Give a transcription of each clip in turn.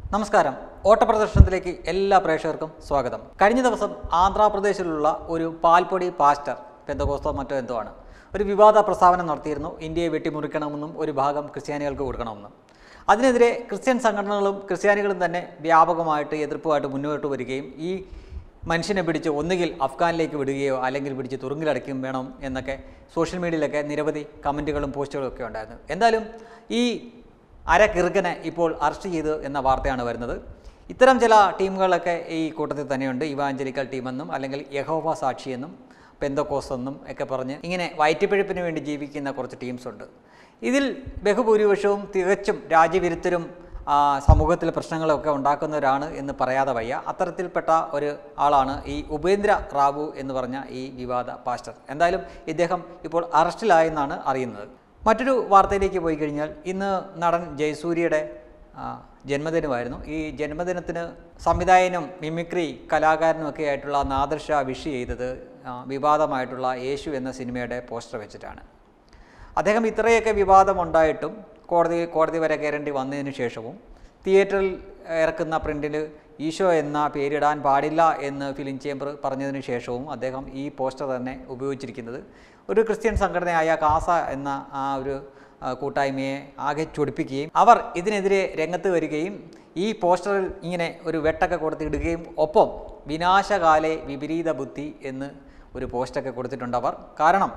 നമസ്കാരം ഓട്ടപ്രദർശനത്തിലേക്ക് എല്ലാ പ്രേക്ഷകർക്കും സ്വാഗതം കഴിഞ്ഞ ദിവസം ആന്ധ്രാപ്രദേശിലുള്ള ഒരു പാൽപ്പൊടി പാസ്റ്റർ പെന്തകോസ്തോ മറ്റോ എന്തോ ആണ് ഒരു വിവാദ പ്രസ്താവന നടത്തിയിരുന്നു ഇന്ത്യയെ വെട്ടിമുറിക്കണമെന്നും ഒരു ഭാഗം ക്രിസ്ത്യാനികൾക്ക് കൊടുക്കണമെന്നും അതിനെതിരെ ക്രിസ്ത്യൻ സംഘടനകളും ക്രിസ്ത്യാനികളും തന്നെ വ്യാപകമായിട്ട് എതിർപ്പുമായിട്ട് മുന്നോട്ട് വരികയും ഈ മനുഷ്യനെ പിടിച്ച് ഒന്നുകിൽ അഫ്ഗാനിലേക്ക് വിടുകയോ അല്ലെങ്കിൽ പിടിച്ച് തുറുങ്കിലടയ്ക്കുകയും വേണം എന്നൊക്കെ സോഷ്യൽ മീഡിയയിലൊക്കെ നിരവധി കമൻറ്റുകളും പോസ്റ്റുകളും ഒക്കെ ഉണ്ടായിരുന്നു എന്തായാലും ഈ അര കിറുക്കനെ ഇപ്പോൾ അറസ്റ്റ് ചെയ്തു എന്ന വാർത്തയാണ് വരുന്നത് ഇത്തരം ചില ടീമുകളൊക്കെ ഈ കൂട്ടത്തിൽ തന്നെയുണ്ട് ഇവാഞ്ചലിക്കൽ ടീമെന്നും അല്ലെങ്കിൽ യഹോവ സാക്ഷിയെന്നും പെന്തക്കോസ് എന്നും ഒക്കെ പറഞ്ഞ് ഇങ്ങനെ വയറ്റിപ്പിഴപ്പിന് വേണ്ടി ജീവിക്കുന്ന കുറച്ച് ടീംസ് ഉണ്ട് ഇതിൽ ബഹുഭൂരിപക്ഷവും തികച്ചും രാജ്യവിരുദ്ധരും ആ, സമൂഹത്തിൽ പ്രശ്നങ്ങളൊക്കെ ഉണ്ടാക്കുന്നവരാണ് എന്ന് പറയാതെ വയ്യ അത്തരത്തിൽപ്പെട്ട ഒരു ആളാണ് ഈ ഉപേന്ദ്ര റാവു എന്ന് പറഞ്ഞ ഈ വിവാദ പാസ്റ്റർ എന്തായാലും ഇദ്ദേഹം ഇപ്പോൾ അറസ്റ്റിലായെന്നാണ് അറിയുന്നത് മറ്റൊരു വാർത്തയിലേക്ക് പോയി കഴിഞ്ഞാൽ ഇന്ന് നടൻ ജയസൂര്യയുടെ ആ, ജന്മദിനമായിരുന്നു ഈ ജന്മദിനത്തിന് സംവിധായകനും മിമിക്രി കലാകാരനും ഒക്കെ ആയിട്ടുള്ള നാദർ ഷാ വിഷ് ചെയ്തത് ആ, വിവാദമായിട്ടുള്ള യേശു എന്ന സിനിമയുടെ പോസ്റ്റർ വെച്ചിട്ടാണ് അദ്ദേഹം ഇത്രയൊക്കെ വിവാദമുണ്ടായിട്ടും കോടതി കോടതി വരെ കയറേണ്ടി വന്നതിന് ശേഷവും തിയേറ്ററിൽ ഇറക്കുന്ന പ്രിൻറ്റിൽ ഈശോ എന്ന പേരിടാൻ പാടില്ല എന്ന് ഫിലിം ചേംബർ പറഞ്ഞതിന് ശേഷവും അദ്ദേഹം ഈ പോസ്റ്റർ തന്നെ ഉപയോഗിച്ചിരിക്കുന്നത് ഒരു ക്രിസ്ത്യൻ സംഘടനയായ കാസ എന്ന ആ ഒരു ആ, കൂട്ടായ്മയെ ആകെ ചൊടിപ്പിക്കുകയും അവർ ഇതിനെതിരെ രംഗത്ത് വരികയും ഈ പോസ്റ്ററിൽ ഇങ്ങനെ ഒരു വെട്ടൊക്കെ കൊടുത്തിടുകയും ഒപ്പം വിനാശകാലെ വിപരീത ബുദ്ധി എന്ന് ഒരു പോസ്റ്റൊക്കെ കൊടുത്തിട്ടുണ്ട് അവർ കാരണം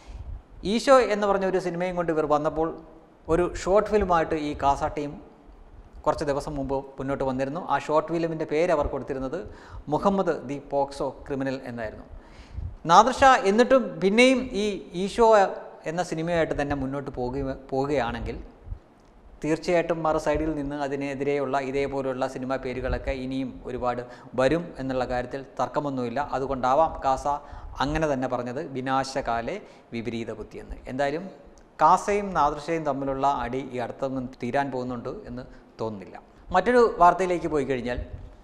ഈശോ എന്ന് പറഞ്ഞ ഒരു സിനിമയും കൊണ്ട് ഇവർ വന്നപ്പോൾ ഒരു ഷോർട്ട് ഫിലിമായിട്ട് ഈ കാസ ടീം കുറച്ച് ദിവസം മുമ്പ് മുന്നോട്ട് വന്നിരുന്നു ആ ഷോർട്ട് ഫിലിമിൻ്റെ പേര് അവർ കൊടുത്തിരുന്നത് മുഹമ്മദ് ദി പോക്സോ ക്രിമിനൽ എന്നായിരുന്നു നാദർഷ എന്നിട്ടും പിന്നെയും ഈ ഈശോ എന്ന സിനിമയായിട്ട് തന്നെ മുന്നോട്ട് പോകുക പോവുകയാണെങ്കിൽ തീർച്ചയായിട്ടും മറു സൈഡിൽ നിന്ന് അതിനെതിരെയുള്ള ഇതേപോലുള്ള സിനിമ പേരുകളൊക്കെ ഇനിയും ഒരുപാട് വരും എന്നുള്ള കാര്യത്തിൽ തർക്കമൊന്നുമില്ല അതുകൊണ്ടാവാം കാസ അങ്ങനെ തന്നെ പറഞ്ഞത് വിനാശകാലെ വിപരീത ബുദ്ധി എന്ന് എന്തായാലും കാസയും നാദൃശയും തമ്മിലുള്ള അടി ഈ അടുത്തൊന്നും തീരാൻ പോകുന്നുണ്ട് എന്ന് തോന്നുന്നില്ല മറ്റൊരു വാർത്തയിലേക്ക് പോയി കഴിഞ്ഞാൽ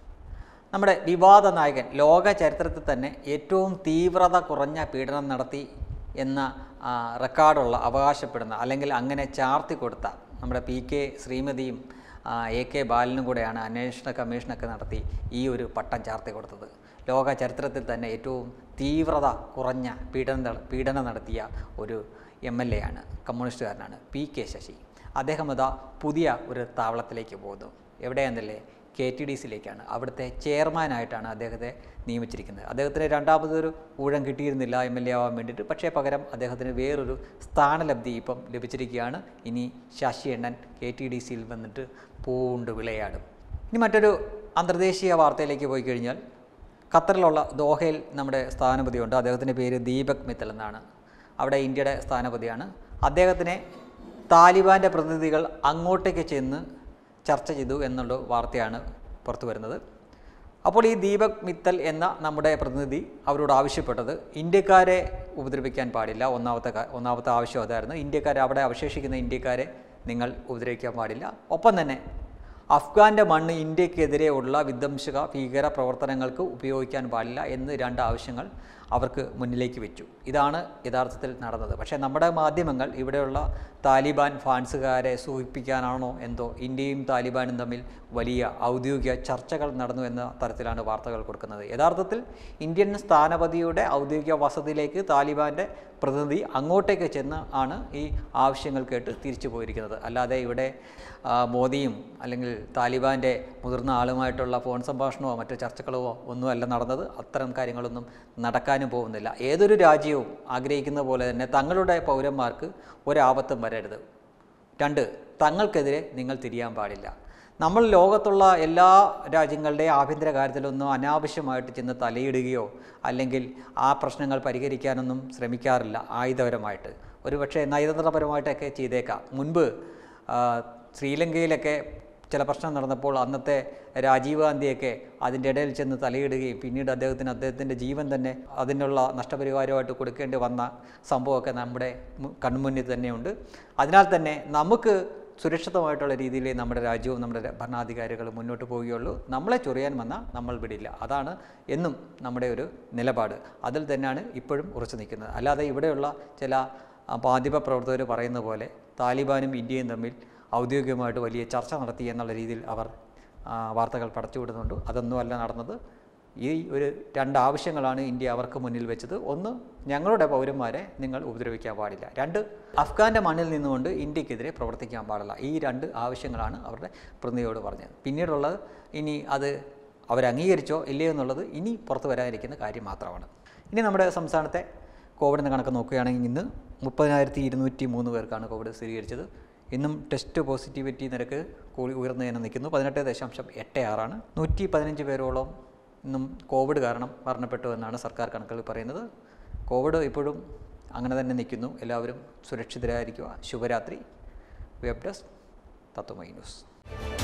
നമ്മുടെ വിവാദ നായകൻ ലോക ചരിത്രത്തിൽ തന്നെ ഏറ്റവും തീവ്രത കുറഞ്ഞ പീഡനം നടത്തി എന്ന ആ, റെക്കോർഡുള്ള അവകാശപ്പെടുന്ന അല്ലെങ്കിൽ അങ്ങനെ ചാർത്തി കൊടുത്ത നമ്മുടെ പി കെ ശ്രീമതിയും ആ, എ കെ ബാലനും കൂടെയാണ് അന്വേഷണ കമ്മീഷനൊക്കെ നടത്തി ഈ ഒരു പട്ടം ചാർത്തി കൊടുത്തത് ലോക ചരിത്രത്തിൽ തന്നെ ഏറ്റവും തീവ്രത കുറഞ്ഞ പീഡനം നട- പീഡനം നടത്തിയ ഒരു എം എൽ എ ആണ് കമ്മ്യൂണിസ്റ്റുകാരനാണ് പി കെ ശശി അദ്ദേഹം അതാ പുതിയ ഒരു താവളത്തിലേക്ക് പോകുന്നു എവിടെയാണെന്നല്ലേ കെ ടി ഡി സിയിലേക്കാണ് അവിടുത്തെ ചെയർമാനായിട്ടാണ് അദ്ദേഹത്തെ നിയമിച്ചിരിക്കുന്നത് അദ്ദേഹത്തിന് രണ്ടാമതൊരു ഊഴം കിട്ടിയിരുന്നില്ല എം എൽ എ ആവാൻ വേണ്ടിയിട്ട് പക്ഷേ പകരം അദ്ദേഹത്തിന് വേറൊരു സ്ഥാനലബ്ധി ഇപ്പം ലഭിച്ചിരിക്കുകയാണ് ഇനി ശശി എണ്ണൻ കെ ടി ഡി സിയിൽ വന്നിട്ട് പൂണ്ട് വിളയാടും ഇനി മറ്റൊരു അന്തർദേശീയ വാർത്തയിലേക്ക് പോയി കഴിഞ്ഞാൽ ഖത്തറിലുള്ള ദോഹയിൽ നമ്മുടെ സ്ഥാനപതിയുണ്ട് അദ്ദേഹത്തിൻ്റെ പേര് ദീപക് മിത്തൽ എന്നാണ് അവിടെ ഇന്ത്യയുടെ സ്ഥാനപതിയാണ് അദ്ദേഹത്തിനെ താലിബാൻ്റെ പ്രതിനിധികൾ അങ്ങോട്ടേക്ക് ചെന്ന് ചർച്ച ചെയ്തു എന്നുള്ള വാർത്തയാണ് പുറത്തു വരുന്നത് അപ്പോൾ ഈ ദീപക് മിത്തൽ എന്ന നമ്മുടെ പ്രതിനിധി അവരോട് ആവശ്യപ്പെട്ടത് ഇന്ത്യക്കാരെ ഉപദ്രവിക്കാൻ പാടില്ല ഒന്നാമത്തെ കാ- ഒന്നാമത്തെ ആവശ്യം അതായിരുന്നു ഇന്ത്യക്കാരെ അവിടെ അവശേഷിക്കുന്ന ഇന്ത്യക്കാരെ നിങ്ങൾ ഉപദ്രവിക്കാൻ പാടില്ല ഒപ്പം തന്നെ അഫ്ഗാൻ്റെ മണ്ണ് ഇന്ത്യക്കെതിരെയുള്ള വിധ്വംസക ഭീകര പ്രവർത്തനങ്ങൾക്ക് ഉപയോഗിക്കാൻ പാടില്ല എന്ന് രണ്ട് ആവശ്യങ്ങൾ അവർക്ക് മുന്നിലേക്ക് വെച്ചു ഇതാണ് യഥാർത്ഥത്തിൽ നടന്നത് പക്ഷേ നമ്മുടെ മാധ്യമങ്ങൾ ഇവിടെയുള്ള താലിബാൻ ഫാൻസുകാരെ സൂചിപ്പിക്കാനാണോ എന്തോ ഇന്ത്യയും താലിബാനും തമ്മിൽ വലിയ ഔദ്യോഗിക ചർച്ചകൾ നടന്നു എന്ന തരത്തിലാണ് വാർത്തകൾ കൊടുക്കുന്നത് യഥാർത്ഥത്തിൽ ഇന്ത്യൻ സ്ഥാനപതിയുടെ ഔദ്യോഗിക വസതിയിലേക്ക് താലിബാൻ്റെ പ്രതിനിധി അങ്ങോട്ടേക്ക് ചെന്ന് ആണ് ഈ ആവശ്യങ്ങൾ കേട്ട് തിരിച്ചു പോയിരിക്കുന്നത് അല്ലാതെ ഇവിടെ ആ, മോദിയും അല്ലെങ്കിൽ താലിബാൻ്റെ മുതിർന്ന ആളുമായിട്ടുള്ള ഫോൺ സംഭാഷണമോ മറ്റു ചർച്ചകളോ ഒന്നുമല്ല നടന്നത് അത്തരം കാര്യങ്ങളൊന്നും നടക്കാനും പോകുന്നില്ല ഏതൊരു രാജ്യവും ആഗ്രഹിക്കുന്ന പോലെ തന്നെ തങ്ങളുടെ പൗരന്മാർക്ക് ഒരാപത്തും വരരുത് രണ്ട് തങ്ങൾക്കെതിരെ നിങ്ങൾ തിരിയാൻ പാടില്ല നമ്മൾ ലോകത്തുള്ള എല്ലാ രാജ്യങ്ങളുടെയും ആഭ്യന്തര കാര്യത്തിലൊന്നും അനാവശ്യമായിട്ട് ചെന്ന് തലയിടുകയോ അല്ലെങ്കിൽ ആ പ്രശ്നങ്ങൾ പരിഹരിക്കാനൊന്നും ശ്രമിക്കാറില്ല ആയുധപരമായിട്ട് ഒരുപക്ഷെ നയതന്ത്രപരമായിട്ടൊക്കെ ചെയ്തേക്കാം മുൻപ് ആ, ശ്രീലങ്കയിലൊക്കെ ചില പ്രശ്നം നടന്നപ്പോൾ അന്നത്തെ രാജീവ് ഗാന്ധിയൊക്കെ അതിൻ്റെ ഇടയിൽ ചെന്ന് തലയിടുകയും പിന്നീട് അദ്ദേഹത്തിന് അദ്ദേഹത്തിൻ്റെ ജീവൻ തന്നെ അതിനുള്ള നഷ്ടപരിഹാരമായിട്ട് കൊടുക്കേണ്ടി വന്ന സംഭവമൊക്കെ നമ്മുടെ മു- കൺമുന്നിൽ തന്നെയുണ്ട് അതിനാൽ തന്നെ നമുക്ക് സുരക്ഷിതമായിട്ടുള്ള രീതിയിൽ നമ്മുടെ രാജ്യവും നമ്മുടെ ര- ഭരണാധികാരികളും മുന്നോട്ട് പോവുകയുള്ളൂ നമ്മളെ ചൊറിയാൻ വന്നാൽ നമ്മൾ വിടില്ല അതാണ് എന്നും നമ്മുടെ ഒരു നിലപാട് അതിൽ തന്നെയാണ് ഇപ്പോഴും ഉറച്ചു നിൽക്കുന്നത് അല്ലാതെ ഇവിടെയുള്ള ചില ആ, മാധ്യമ പ്രവർത്തകർ പറയുന്ന പോലെ താലിബാനും ഇന്ത്യയും തമ്മിൽ ഔദ്യോഗികമായിട്ട് വലിയ ചർച്ച നടത്തി എന്നുള്ള രീതിയിൽ അവർ ആ, വാർത്തകൾ പടച്ചുവിടുന്നുണ്ട് അതൊന്നുമല്ല നടന്നത് ഈ ഒരു രണ്ട് ആവശ്യങ്ങളാണ് ഇന്ത്യ അവർക്ക് മുന്നിൽ വെച്ചത് ഒന്ന് ഞങ്ങളുടെ പൗരന്മാരെ നിങ്ങൾ ഉപദ്രവിക്കാൻ പാടില്ല രണ്ട് അഫ്ഗാൻ്റെ മണ്ണിൽ നിന്നുകൊണ്ട് ഇന്ത്യക്കെതിരെ പ്രവർത്തിക്കാൻ പാടില്ല ഈ രണ്ട് ആവശ്യങ്ങളാണ് അവരുടെ പ്രതിനിധിയോട് പറഞ്ഞത് പിന്നീടുള്ളത് ഇനി അത് അവരംഗീകരിച്ചോ ഇല്ലയോ എന്നുള്ളത് ഇനി പുറത്തു വരാനിരിക്കുന്ന കാര്യം മാത്രമാണ് ഇനി നമ്മുടെ സംസ്ഥാനത്തെ കോവിഡിൻ്റെ കണക്ക് നോക്കുകയാണെങ്കിൽ ഇന്ന് മുപ്പതിനായിരത്തി ഇരുന്നൂറ്റി മൂന്ന് പേർക്കാണ് കോവിഡ് സ്ഥിരീകരിച്ചത് ഇന്നും ടെസ്റ്റ് പോസിറ്റിവിറ്റി നിരക്ക് കൂടി ഉയർന്നു തന്നെ നിൽക്കുന്നു പതിനെട്ട് ദശാംശം എട്ട് ആറാണ് നൂറ്റി പതിനഞ്ച് പേരോളം ഇന്നും കോവിഡ് കാരണം മരണപ്പെട്ടു എന്നാണ് സർക്കാർ കണക്കുകൾ പറയുന്നത് കോവിഡ് ഇപ്പോഴും അങ്ങനെ തന്നെ നിൽക്കുന്നു എല്ലാവരും സുരക്ഷിതരായിരിക്കുക ശുഭരാത്രി വെബ് ഡെസ്ക് തത്വമൈ ന്യൂസ്